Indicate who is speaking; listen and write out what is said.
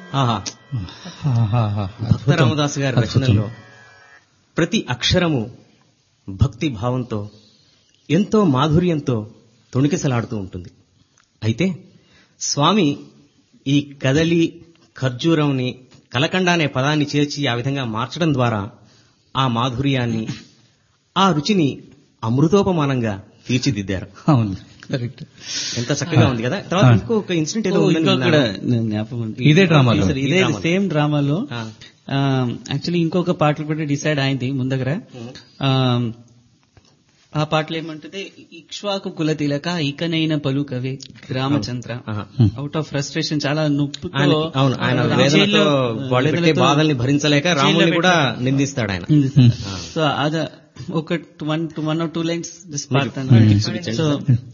Speaker 1: ఆహా భక్త రామదాస్ గారి రచనల్లో ప్రతి అక్షరము భక్తి భావంతో ఎంతో మాధుర్యంతో తొణికిసలాడుతూ ఉంటుంది అయితే స్వామి ఈ కదలి ఖర్జూరంని కలకండ అనే పదాన్ని చేర్చి ఆ విధంగా మార్చడం ద్వారా ఆ మాధుర్యాన్ని ఆ రుచిని అమృతోపమానంగా తీర్చిదిద్దారు
Speaker 2: అవును కరెక్ట్
Speaker 1: ఎంత చక్కగా ఉంది కదా తర్వాత ఇంకొక ఇన్సిడెంట్ ఏదో ఉందని
Speaker 3: ఇంకొకడ
Speaker 1: విన్నాను.
Speaker 3: జ్ఞాపకం ఉంది.
Speaker 2: ఇదే డ్రామాలో?
Speaker 3: సరే, ఇదే
Speaker 1: ఈ డ్రామాలో.
Speaker 3: సేమ్ డ్రామాలో
Speaker 1: ఆ.
Speaker 3: యాక్చువల్లీ ఇంకొక పాటలు కూడా డిసైడ్ అయింది ముందగర ఆ, ఆ పాటలు ఏమంటుంది ఇక్ష్వాకు కుల తిలక ఇకనైన పలుకవే రామచంద్ర
Speaker 1: ఆహా.
Speaker 3: అవుట్ ఆఫ్ ఫ్రస్ట్రేషన్ చాలా నొప్పితో
Speaker 1: ఆయన అవును ఆయన
Speaker 3: రామ-
Speaker 1: వేదనతో
Speaker 3: జైల్లో-
Speaker 1: వాళ్ళు పెట్టే
Speaker 3: వేదనతో
Speaker 1: బాధల్ని భరించలేక రాముని
Speaker 3: జైల్లో
Speaker 1: కూడా నిందిస్తాడు ఆయన
Speaker 3: ఉంది. సో అద ఒక one one or two lines this పాడతాను సో